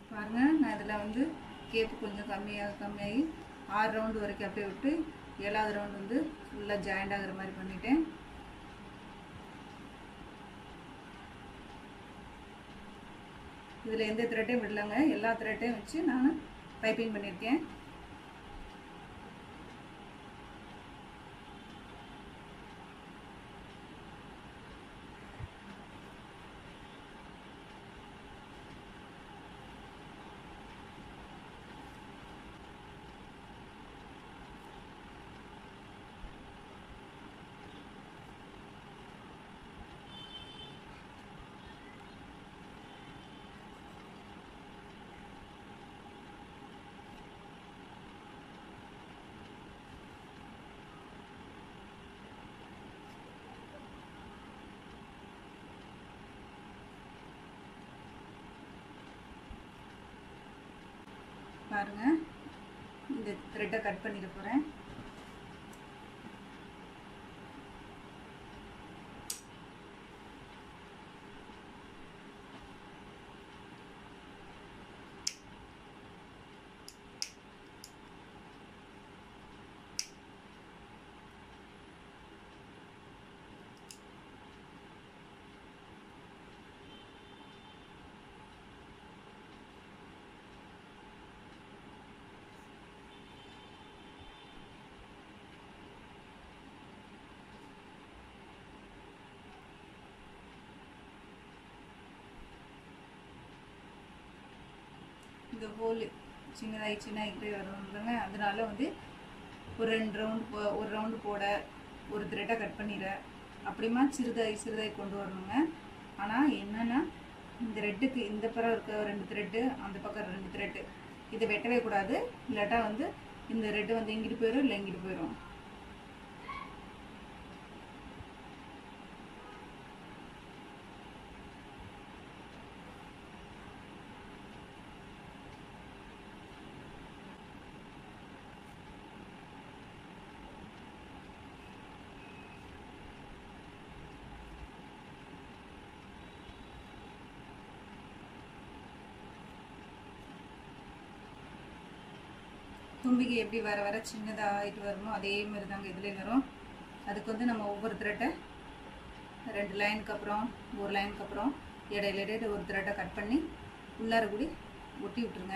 பாருங்கள் நான் இதில் வந்து கேப்பு கொஞ்சம் கம்மியாக கம்மியாகி ஆறு ரவுண்டு வரைக்கும் அப்படியே விட்டு ஏழாவது ரவுண்டு வந்து ஃபுல்லாக ஜாயிண்ட் ஆகுற மாதிரி பண்ணிட்டேன் இதில் எந்த த்ரெட்டையும் விடலங்க எல்லா த்ரெட்டையும் வச்சு நான் பைப்பிங் பண்ணியிருக்கேன் பாருங்க இந்த த்ரெட்டை கட் பண்ணிட போகிறேன் இந்த ஹோல் சின்னதாகி சின்னதாகிட்டே வரும் இல்லைங்க அதனால வந்து ஒரு ரெண்டு ரவுண்டு போ ஒரு ரவுண்டு போட ஒரு த்ரெட்டை கட் பண்ணிட அப்படிமா சிறுதாகி சிறுதாகி கொண்டு வரணுங்க ஆனால் என்னென்னா இந்த ரெட்டுக்கு இந்த பக்கம் இருக்க ரெண்டு த்ரெட்டு அந்த பக்கம் ரெண்டு த்ரெட்டு இதை வெட்டவே கூடாது இல்லாட்டா வந்து இந்த ரெட்டு வந்து இங்கிட்டு போயிடும் இல்லை இங்கிட்டு போயிடும் தும்பிக்கை எப்படி வர வர சின்னதாக ஆகிட்டு வருமோ அதே மாதிரி தாங்க இதுலேயும் வரும் அதுக்கு வந்து நம்ம ஒவ்வொரு த்ரெட்டை ரெண்டு லைனுக்கு அப்புறம் ஒரு லைனுக்கு அப்புறம் இடையில இடையில ஒரு த்ரெட்டை கட் பண்ணி உள்ளார கூடி ஒட்டி விட்டுருங்க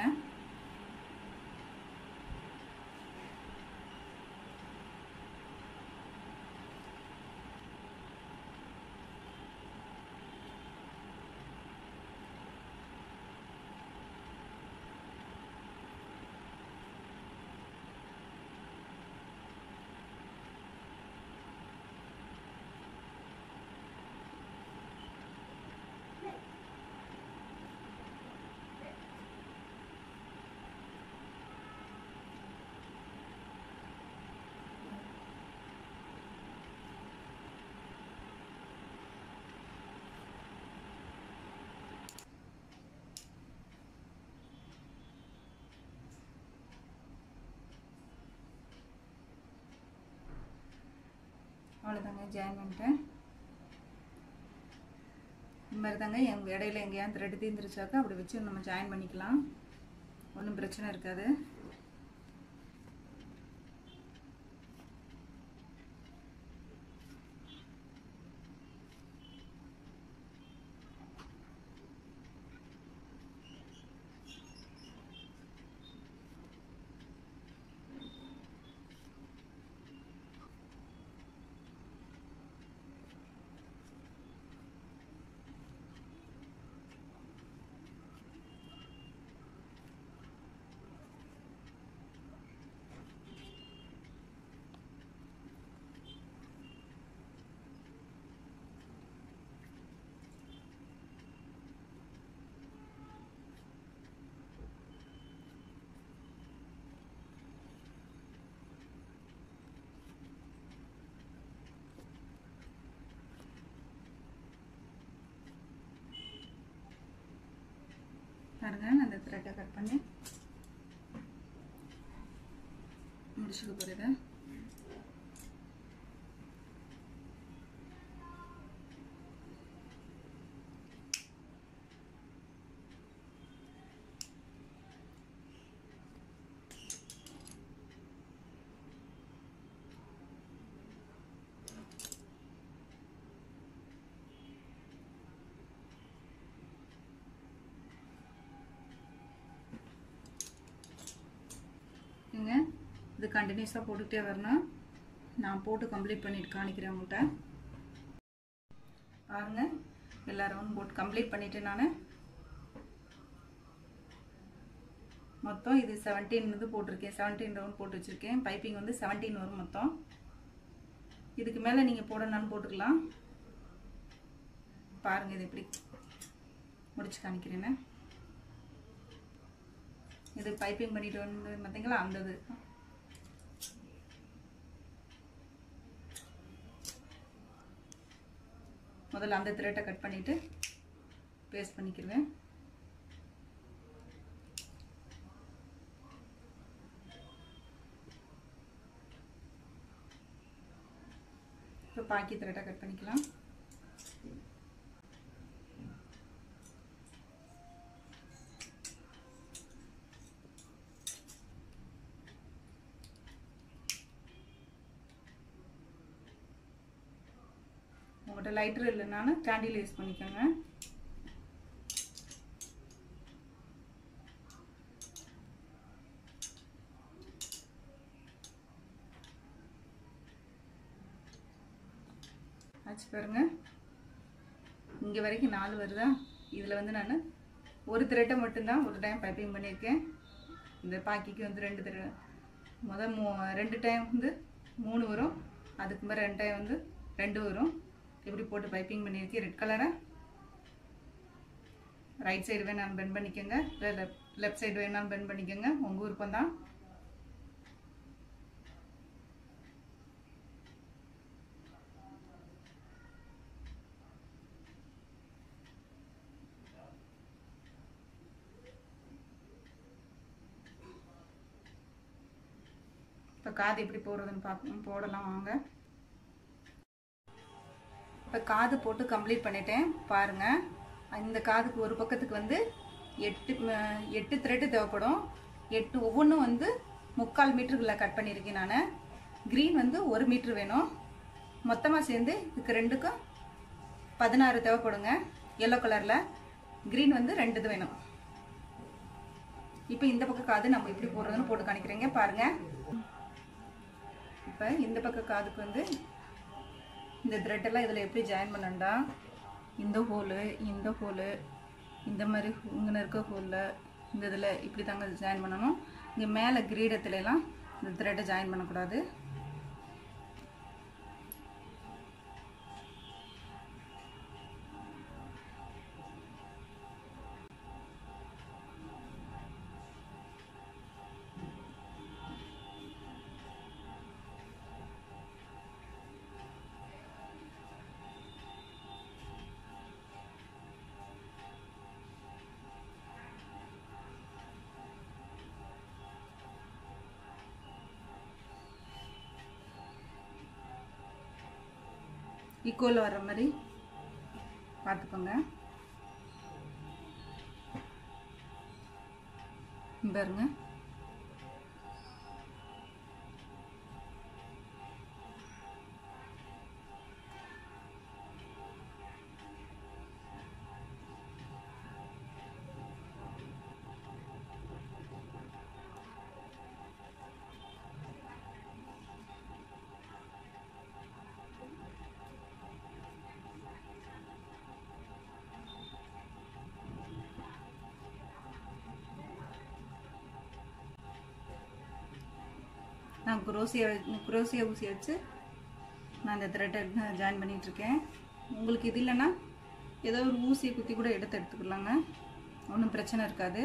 அவ்வளோதாங்க ஜாயின் பண்ணிட்டேன் இந்த மாதிரி தாங்க எங்கள் இடையில எங்கேயாவது த்ரெட் தீர்ந்துருச்சாக்கா அப்படி வச்சு நம்ம ஜாயின் பண்ணிக்கலாம் ஒன்றும் பிரச்சனை இருக்காது பாருங்க நான் இந்த த்ரெட்டை கட் பண்ணி முடிச்சுக்க போகிறேன் இது கண்டினியூஸாக போட்டுக்கிட்டே வரணும் நான் போட்டு கம்ப்ளீட் பண்ணிட்டு காணிக்கிறேன் உங்கள்கிட்ட பாருங்கள் எல்லா ரவுண்ட் போட்டு கம்ப்ளீட் பண்ணிவிட்டு நான் மொத்தம் இது செவன்டீன் இது போட்டிருக்கேன் செவன்டீன் ரவுண்ட் போட்டு வச்சுருக்கேன் பைப்பிங் வந்து செவன்டீன் வரும் மொத்தம் இதுக்கு மேலே நீங்கள் போடணும்னு போட்டுக்கலாம் பாருங்கள் இது எப்படி முடிச்சு காணிக்கிறேன்னு இது பைப்பிங் பண்ணிட்டு வந்து பார்த்தீங்களா அந்த இது முதல்ல அந்த த்ரெட்டை கட் பண்ணிவிட்டு பேஸ்ட் பண்ணிக்கிடுவேன் இப்போ பாக்கி த்ரெட்டை கட் பண்ணிக்கலாம் உங்கள்கிட்ட லைட்டர் இல்லைனாலும் கேண்டில் யூஸ் பண்ணிக்கோங்க ஆச்சு பாருங்க இங்கே வரைக்கும் நாலு வருதா இதில் வந்து நான் ஒரு த்ரெட்டை மட்டும்தான் ஒரு டைம் பைப்பிங் பண்ணியிருக்கேன் இந்த பாக்கிக்கு வந்து ரெண்டு த்ரெ மொதல் மூ ரெண்டு டைம் வந்து மூணு வரும் அதுக்கு மேலே ரெண்டு டைம் வந்து ரெண்டு வரும் இப்படி போட்டு பைப்பிங் பண்ணியிருக்கேன் ரெட் கலரை ரைட் சைடு வேணாலும் பெண்ட் பண்ணிக்கோங்க இல்லை லெஃப்ட் லெஃப்ட் சைடு வேணாலும் பெண்ட் பண்ணிக்கோங்க உங்கள் விருப்பம் தான் இப்போ காது எப்படி போடுறதுன்னு பார்க்கணும் போடலாம் வாங்க இப்போ காது போட்டு கம்ப்ளீட் பண்ணிட்டேன் பாருங்கள் இந்த காதுக்கு ஒரு பக்கத்துக்கு வந்து எட்டு ம- எட்டு த்ரெட்டு தேவைப்படும் எட்டு ஒவ்வொன்றும் வந்து முக்கால் மீட்டருக்குள்ள கட் பண்ணியிருக்கேன் நான் க்ரீன் வந்து ஒரு மீட்ரு வேணும் மொத்தமாக சேர்ந்து இதுக்கு ரெண்டுக்கும் பதினாறு தேவைப்படுங்க எல்லோ கலரில் க்ரீன் வந்து ரெண்டு இது வேணும் இப்போ இந்த பக்கம் காது நம்ம எப்படி போடுறதுன்னு போட்டு காணிக்கிறேங்க பாருங்கள் இப்போ இந்த பக்கம் காதுக்கு வந்து இந்த thread எல்லாம் இதில் எப்படி ஜாயின் பண்ணண்டா இந்த ஹோலு இந்த ஹோலு இந்த மாதிரி இங்கே இருக்க ஹோலில் இந்த இதில் இப்படி தாங்க ஜாயின் பண்ணணும் இங்கே மேலே கிரீடத்துல எல்லாம் இந்த த்ரெட்டை ஜாயின் பண்ணக்கூடாது ஈக்குவல் வர்ற மாதிரி பார்த்துக்கோங்க இங்க பாருங்க நான் குரோசியா குரோசியா ஊசி வச்சு நான் இந்த த்ரெட்டை ஜாயின் பண்ணிகிட்ருக்கேன் உங்களுக்கு இது இல்லைன்னா ஏதோ ஒரு ஊசியை குத்தி கூட எடுத்து எடுத்துக்கலாங்க ஒன்றும் பிரச்சனை இருக்காது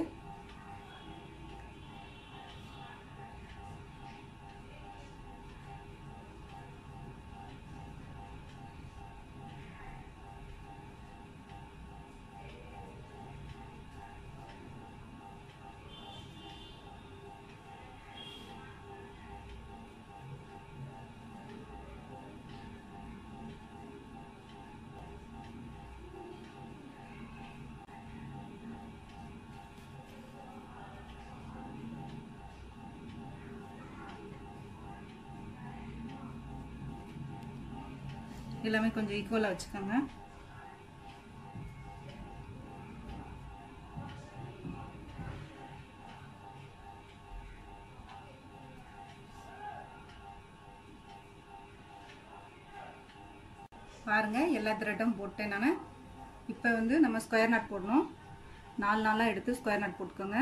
எல்லாமே கொஞ்சம் ஈக்குவலாக வச்சுக்கோங்க பாருங்கள் எல்லா த்ரெட்டும் போட்டேன் நான் இப்போ வந்து நம்ம ஸ்கொயர் நாட் போடணும் நாலு நாளாக எடுத்து ஸ்கொயர் நாட் போட்டுக்கோங்க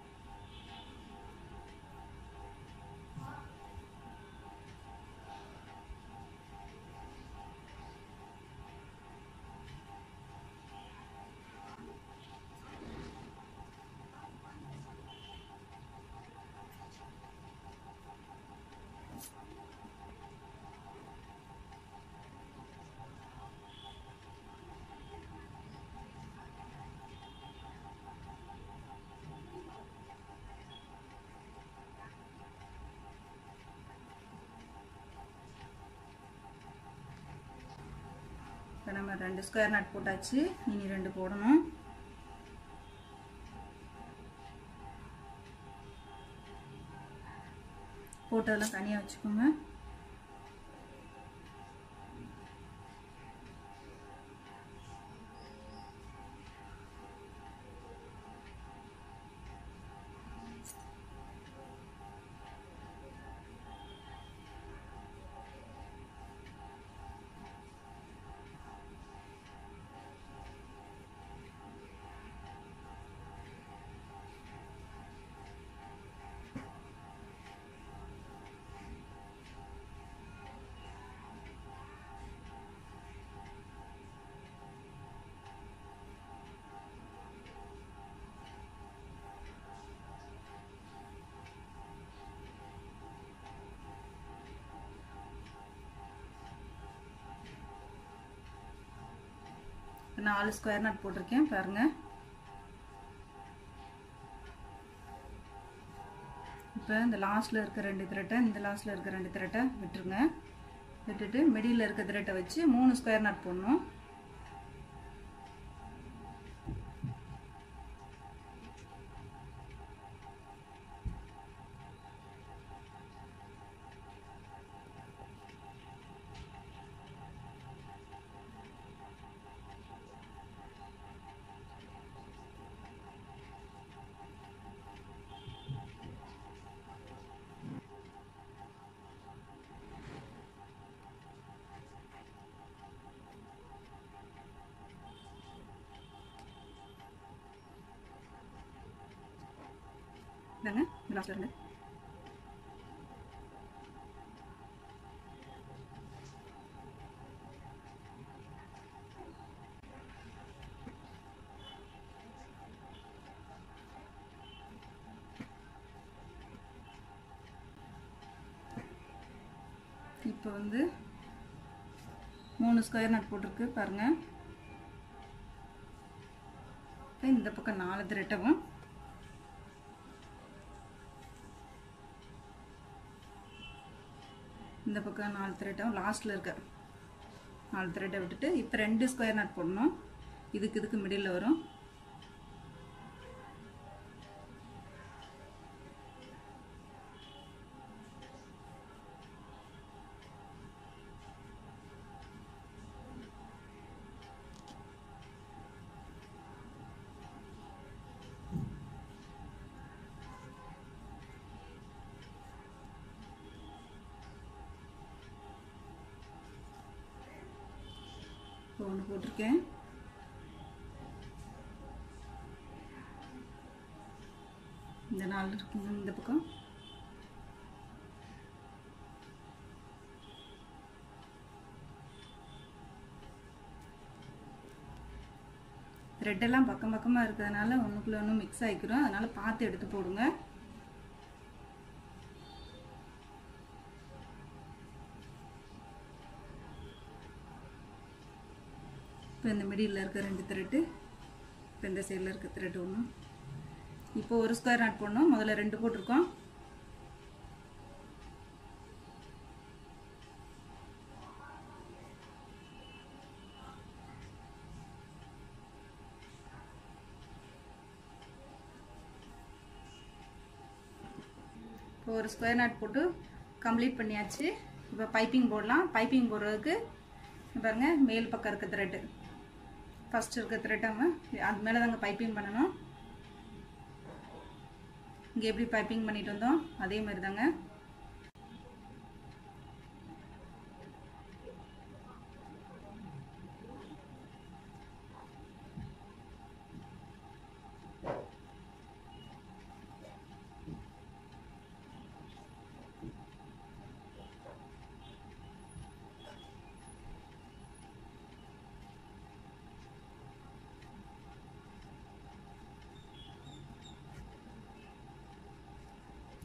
இப்போ நம்ம ரெண்டு ஸ்கொயர் நாட் போட்டாச்சு இனி ரெண்டு போடணும் போட்டதெல்லாம் தனியாக வச்சுக்கோங்க நாலு ஸ்கொயர் நாட் போட்டிருக்கேன் பாருங்க இப்போ இந்த லாஸ்ட்டில் இருக்க ரெண்டு த்ரெட்டை இந்த லாஸ்ட்டில் இருக்க ரெண்டு த்ரெட்டை விட்டுருங்க விட்டுட்டு மிடியில் இருக்க த்ரெட்டை வச்சு மூணு ஸ்கொயர் நாட் போடணும் இதாங்க இந்த லாஸ்ட்டில் இருந்து இப்போ வந்து மூணு ஸ்கொயர் நட் போட்டிருக்கு பாருங்க இப்போ இந்த பக்கம் நாலு திரட்டவும் இந்த பக்கம் நாலு த்ரெட்டும் லாஸ்ட்டில் இருக்க நாலு த்ரெட்டை விட்டுட்டு இப்போ ரெண்டு ஸ்கொயர் நாட் போடணும் இதுக்கு இதுக்கு மிடில் வரும் இப்போ ஒன்று போட்டிருக்கேன் இந்த நாலு இருக்குங்க இந்த பக்கம் த்ரெட்டெல்லாம் பக்கம் பக்கமாக இருக்கிறதுனால ஒன்றுக்குள்ள ஒன்றும் மிக்ஸ் ஆகிக்கிறோம் அதனால் பார்த்து எடுத்து போடுங்க இப்போ இந்த மிடியில் இருக்க ரெண்டு த்ரெட்டு இப்போ இந்த சைடில் இருக்க த்ரெட் ஒன்று இப்போ ஒரு ஸ்கொயர் நாட் போடணும் முதல்ல ரெண்டு போட்டிருக்கோம் இப்போ ஒரு ஸ்கொயர் நாட் போட்டு கம்ப்ளீட் பண்ணியாச்சு இப்போ பைப்பிங் போடலாம் பைப்பிங் போடுறதுக்கு இங்க பாருங்க மேல் பக்கம் இருக்க த்ரெட்டு ஃபர்ஸ்ட் இருக்க த்ரெட் நம்ம அது மேலே தாங்க பைப்பிங் பண்ணணும் இங்கே எப்படி பைப்பிங் பண்ணிட்டு வந்தோம் அதே மாதிரி தாங்க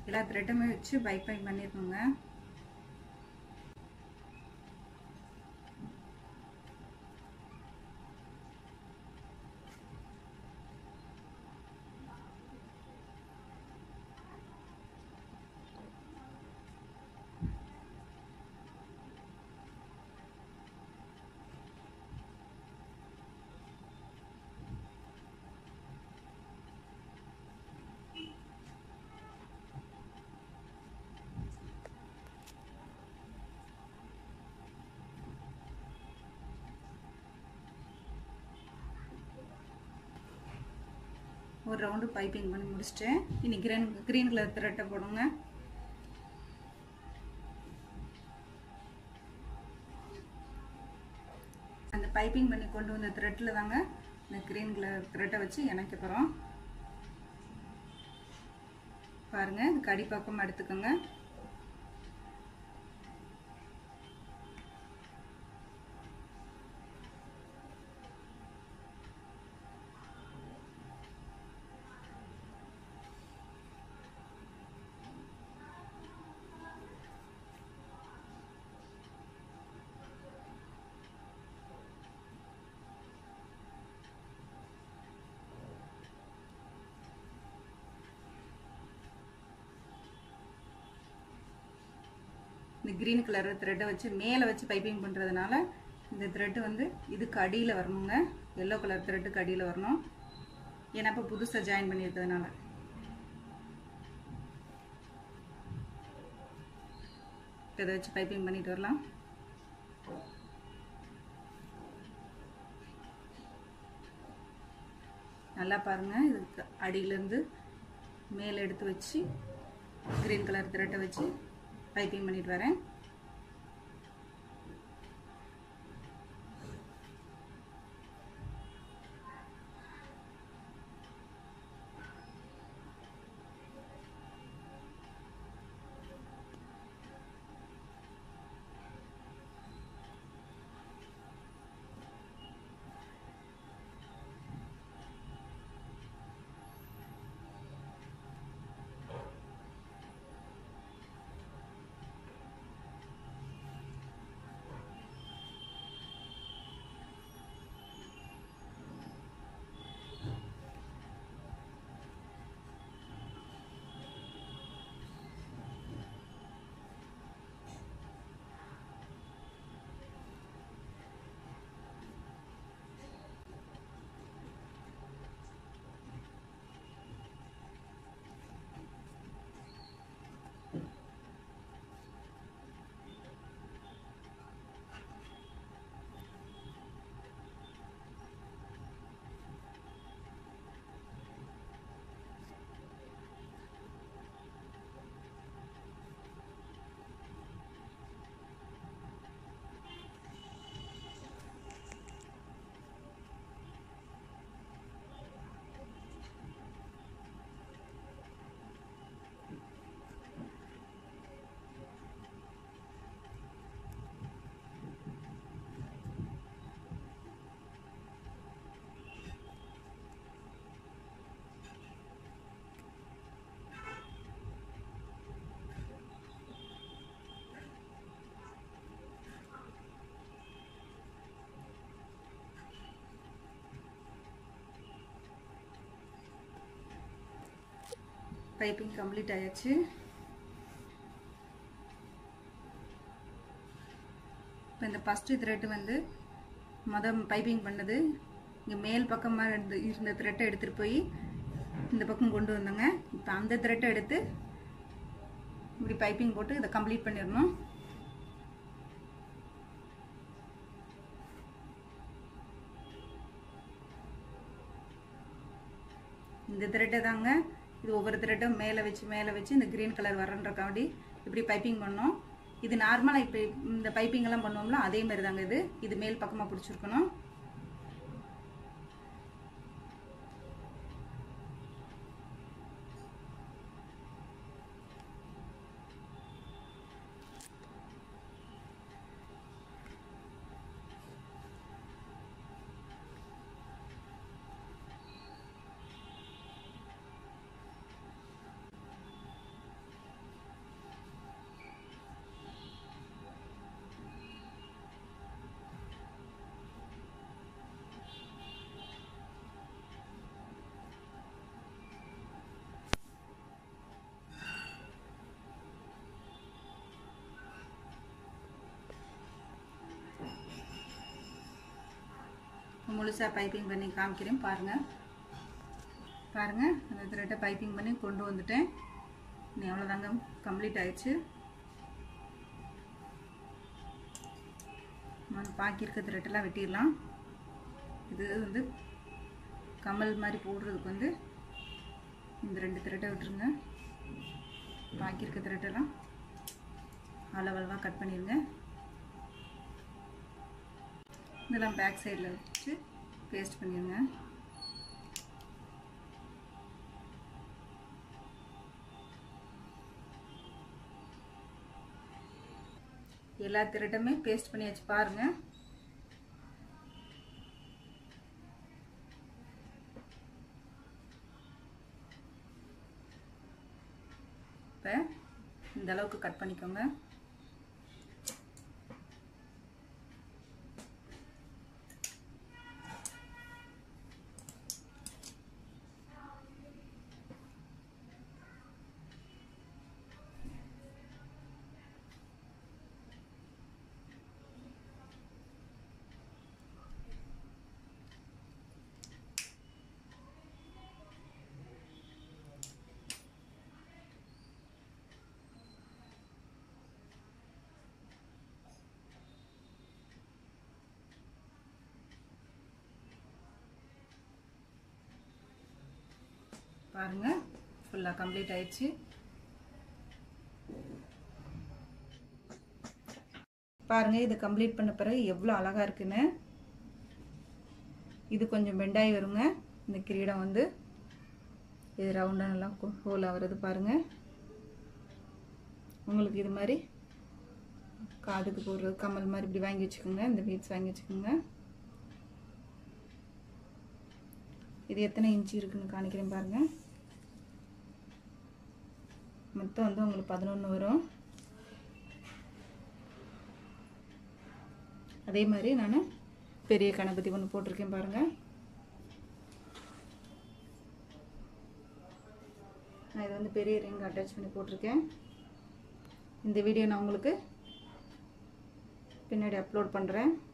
எல்லா த்ரெட்டுமே வச்சு பைப்பிங் பண்ணிடணுங்க ஒரு ரவுண்டு பைப்பிங் பண்ணி முடிச்சிட்டேன் இனி கிரீன் க்ரீன் கலர் த்ரெட்டை போடுங்க அந்த பைப்பிங் பண்ணி கொண்டு வந்த த்ரெட்டில் தாங்க இந்த க்ரீன் கலர் த்ரெட்டை வச்சு இணைக்க போகிறோம் பாருங்கள் இதுக்கு அடிப்பக்கம் எடுத்துக்கோங்க இந்த க்ரீன் கலர் த்ரெட்டை வச்சு மேலே வச்சு பைப்பிங் பண்ணுறதுனால இந்த த்ரெட்டு வந்து இதுக்கு அடியில் வரணுங்க எல்லோ கலர் த்ரெட்டுக்கு அடியில் வரணும் ஏன்னா இப்போ புதுசாக ஜாயின் பண்ணியிருக்கிறதுனால இப்போ இதை வச்சு பைப்பிங் பண்ணிட்டு வரலாம் நல்லா பாருங்கள் இதுக்கு அடியிலேருந்து மேலே எடுத்து வச்சு க்ரீன் கலர் த்ரெட்டை வச்சு பைப்பிங் பண்ணிட்டு வரேன் பைப்பிங் கம்ப்ளீட் ஆயாச்சு இப்போ இந்த ஃபஸ்ட்டு த்ரெட்டு வந்து மொதல் பைப்பிங் பண்ணது இங்கே மேல் பக்கமாக இருந்த இருந்த த்ரெட்டை எடுத்துகிட்டு போய் இந்த பக்கம் கொண்டு வந்தோங்க இப்போ அந்த த்ரெட்டை எடுத்து இப்படி பைப்பிங் போட்டு இதை கம்ப்ளீட் பண்ணிடணும் இந்த த்ரெட்டை தாங்க இது ஒவ்வொரு த்ரெட்டும் மேலே வச்சு மேலே வச்சு இந்த க்ரீன் கலர் வரன்றக்காண்டி இப்படி பைப்பிங் பண்ணோம் இது நார்மலாக இப்போ இந்த பைப்பிங் எல்லாம் பண்ணுவோம்ல அதே மாதிரி தாங்க இது இது மேல் பக்கமாக பிடிச்சிருக்கணும் முழுசாக பைப்பிங் பண்ணி காமிக்கிறேன் பாருங்கள் பாருங்கள் அந்த த்ரெட்டை பைப்பிங் பண்ணி கொண்டு வந்துட்டேன் நீ அவ்வளோதாங்க கம்ப்ளீட் ஆயிடுச்சு நம்ம பாக்கி இருக்க த்ரெட்டெல்லாம் வெட்டிடலாம் இது வந்து கமல் மாதிரி போடுறதுக்கு வந்து இந்த ரெண்டு த்ரெட்டை விட்டுருங்க பாக்கி இருக்க த்ரெட்டெல்லாம் அளவளவாக கட் பண்ணிடுங்க இதெல்லாம் பேக் சைடில் வச்சு பேஸ்ட் பண்ணிடுங்க எல்லா திரட்டுமே பேஸ்ட் பண்ணி வச்சு பாருங்க இப்போ இந்த அளவுக்கு கட் பண்ணிக்கோங்க பாருங்க ஃபுல்லாக கம்ப்ளீட் ஆயிடுச்சு பாருங்க இது கம்ப்ளீட் பண்ண பிறகு எவ்வளோ அழகா இருக்குன்னு இது கொஞ்சம் பெண்டாகி வருங்க இந்த கிரீடம் வந்து இது ரவுண்டாக நல்லா ஹோல் ஆகுறது பாருங்க உங்களுக்கு இது மாதிரி காதுக்கு போடுறது கமல் மாதிரி இப்படி வாங்கி வச்சுக்கோங்க இந்த பீட்ஸ் வாங்கி வச்சுக்கோங்க இது எத்தனை இன்ச்சு இருக்குன்னு காணிக்கிறேன் பாருங்க மொத்தம் வந்து உங்களுக்கு பதினொன்று வரும் அதே மாதிரி நான் பெரிய கணபதி ஒன்று போட்டிருக்கேன் பாருங்க நான் இதை வந்து பெரிய ரிங் அட்டாச் பண்ணி போட்டிருக்கேன் இந்த வீடியோ நான் உங்களுக்கு பின்னாடி அப்லோட் பண்ணுறேன்